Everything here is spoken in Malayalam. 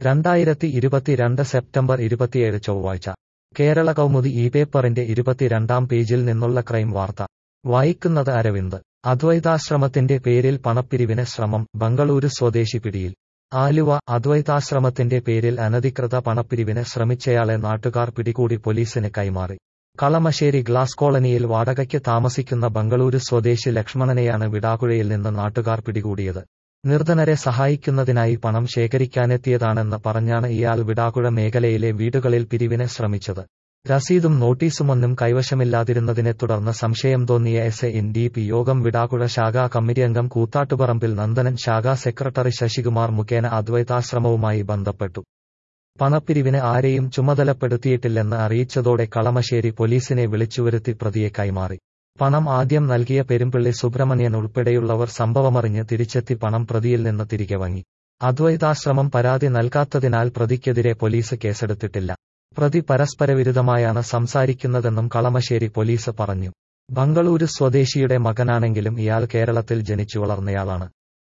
രണ്ടായിരത്തി ഇരുപത്തിരണ്ട് സെപ്റ്റംബർ ഇരുപത്തിയേഴ് ചൊവ്വാഴ്ച കേരള കൗമുദി ഈ പേപ്പറിന്റെ ഇരുപത്തിരണ്ടാം പേജിൽ നിന്നുള്ള ക്രൈം വാർത്ത വായിക്കുന്നത് അരവിന്ദ് അദ്വൈതാശ്രമത്തിന്റെ പേരിൽ പണപ്പിരിവിന് ശ്രമം ബംഗളൂരു സ്വദേശി പിടിയിൽ ആലുവ അദ്വൈതാശ്രമത്തിന്റെ പേരിൽ അനധികൃത പണപ്പിരിവിന് ശ്രമിച്ചയാളെ നാട്ടുകാർ പിടികൂടി പോലീസിന് കൈമാറി കളമശ്ശേരി ഗ്ലാസ് കോളനിയിൽ വാടകയ്ക്ക് താമസിക്കുന്ന ബംഗളൂരു സ്വദേശി ലക്ഷ്മണനെയാണ് വിടാകുഴയിൽ നിന്ന് നാട്ടുകാർ പിടികൂടിയത് നിർധനരെ സഹായിക്കുന്നതിനായി പണം ശേഖരിക്കാനെത്തിയതാണെന്ന് പറഞ്ഞാണ് ഇയാൾ വിടാകുഴ മേഖലയിലെ വീടുകളിൽ പിരിവിന് ശ്രമിച്ചത് രസീതും നോട്ടീസുമൊന്നും കൈവശമില്ലാതിരുന്നതിനെ തുടർന്ന് സംശയം തോന്നിയ എസ് എൻ ഡി പി യോഗം വിടാകുഴ ശാഖാ കമ്മിറ്റി അംഗം കൂത്താട്ടുപറമ്പിൽ നന്ദനൻ ശാഖാ സെക്രട്ടറി ശശികുമാർ മുഖേന അദ്വൈതാശ്രമവുമായി ബന്ധപ്പെട്ടു പണപ്പിരിവിന് ആരെയും ചുമതലപ്പെടുത്തിയിട്ടില്ലെന്ന് അറിയിച്ചതോടെ കളമശ്ശേരി പോലീസിനെ വിളിച്ചുവരുത്തി പ്രതിയെ കൈമാറി പണം ആദ്യം നൽകിയ പെരുമ്പിള്ളി സുബ്രഹ്മണ്യൻ ഉൾപ്പെടെയുള്ളവർ സംഭവമറിഞ്ഞ് തിരിച്ചെത്തി പണം പ്രതിയിൽ നിന്ന് തിരികെ വാങ്ങി അദ്വൈതാശ്രമം പരാതി നൽകാത്തതിനാൽ പ്രതിക്കെതിരെ പോലീസ് കേസെടുത്തിട്ടില്ല പ്രതി പരസ്പരവിരുദ്ധമായാണ് സംസാരിക്കുന്നതെന്നും കളമശ്ശേരി പോലീസ് പറഞ്ഞു ബംഗളൂരു സ്വദേശിയുടെ മകനാണെങ്കിലും ഇയാൾ കേരളത്തിൽ ജനിച്ചു വളർന്നയാളാണ്